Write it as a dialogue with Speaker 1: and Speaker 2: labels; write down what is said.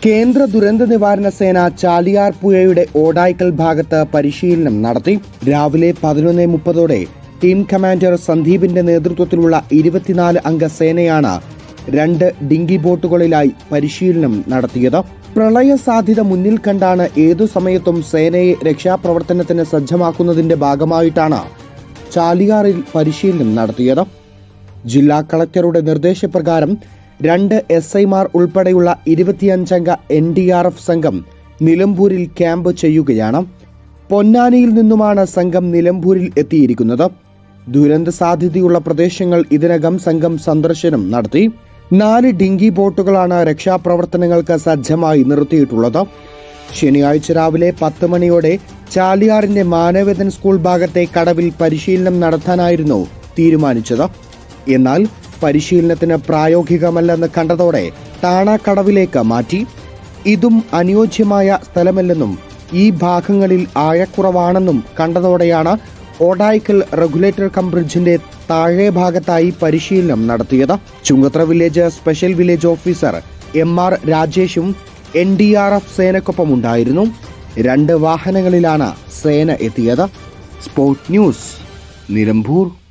Speaker 1: കേന്ദ്ര ദുരന്ത നിവാരണ സേന ചാലിയാർ പുഴയുടെ ഓടായിക്കൽ ഭാഗത്ത് പരിശീലനം നടത്തി രാവിലെ പതിനൊന്ന് മുപ്പതോടെ ടീം കമാൻഡർ സന്ദീപിന്റെ നേതൃത്വത്തിലുള്ള ഇരുപത്തിനാല് അംഗ സേനയാണ് രണ്ട് ഡിങ്കി ബോട്ടുകളിലായി പരിശീലനം നടത്തിയത് പ്രളയ സാധ്യത മുന്നിൽ കണ്ടാണ് ഏതു സമയത്തും സേനയെ രക്ഷാപ്രവർത്തനത്തിന് സജ്ജമാക്കുന്നതിന്റെ ഭാഗമായിട്ടാണ് ചാലിയാറിൽ പരിശീലനം നടത്തിയത് ജില്ലാ കളക്ടറുടെ നിർദ്ദേശപ്രകാരം രണ്ട് എസ് ഐമാർ ഉൾപ്പെടെയുള്ള ഇരുപത്തിയഞ്ചംഗ എൻ ഡി ആർ എഫ് സംഘം നിലമ്പൂരിൽ ക്യാമ്പ് ചെയ്യുകയാണ് പൊന്നാനിയിൽ നിന്നുമാണ് സംഘം നിലമ്പൂരിൽ എത്തിയിരിക്കുന്നത് ദുരന്ത സാധ്യതയുള്ള പ്രദേശങ്ങൾ ഇതിനകം സംഘം സന്ദർശനം നടത്തി നാല് ഡിങ്കി ബോട്ടുകളാണ് രക്ഷാപ്രവർത്തനങ്ങൾക്ക് സജ്ജമായി നിർത്തിയിട്ടുള്ളത് ശനിയാഴ്ച രാവിലെ പത്ത് മണിയോടെ ചാലിയാറിന്റെ മാനവേദൻ സ്കൂൾ ഭാഗത്തെ കടവിൽ പരിശീലനം നടത്താനായിരുന്നു തീരുമാനിച്ചത് എന്നാൽ പരിശീലനത്തിന് പ്രായോഗികമല്ലെന്ന് കണ്ടതോടെ താണാക്കടവിലേക്ക് മാറ്റി ഇതും അനുയോജ്യമായ സ്ഥലമല്ലെന്നും ഈ ഭാഗങ്ങളിൽ ആഴക്കുറവാണെന്നും കണ്ടതോടെയാണ് ഓടായിക്കൽ റെഗുലേറ്റർ കം ബ്രിഡ്ജിന്റെ താഴെ ഭാഗത്തായി പരിശീലനം നടത്തിയത് Chungathara village special village officer M R രാജേഷും എൻ ഡി ആർ എഫ് സേനക്കൊപ്പം ഉണ്ടായിരുന്നു രണ്ട് വാഹനങ്ങളിലാണ് സേന എത്തിയത് സ്പോർട് ന്യൂസ് നിലമ്പൂർ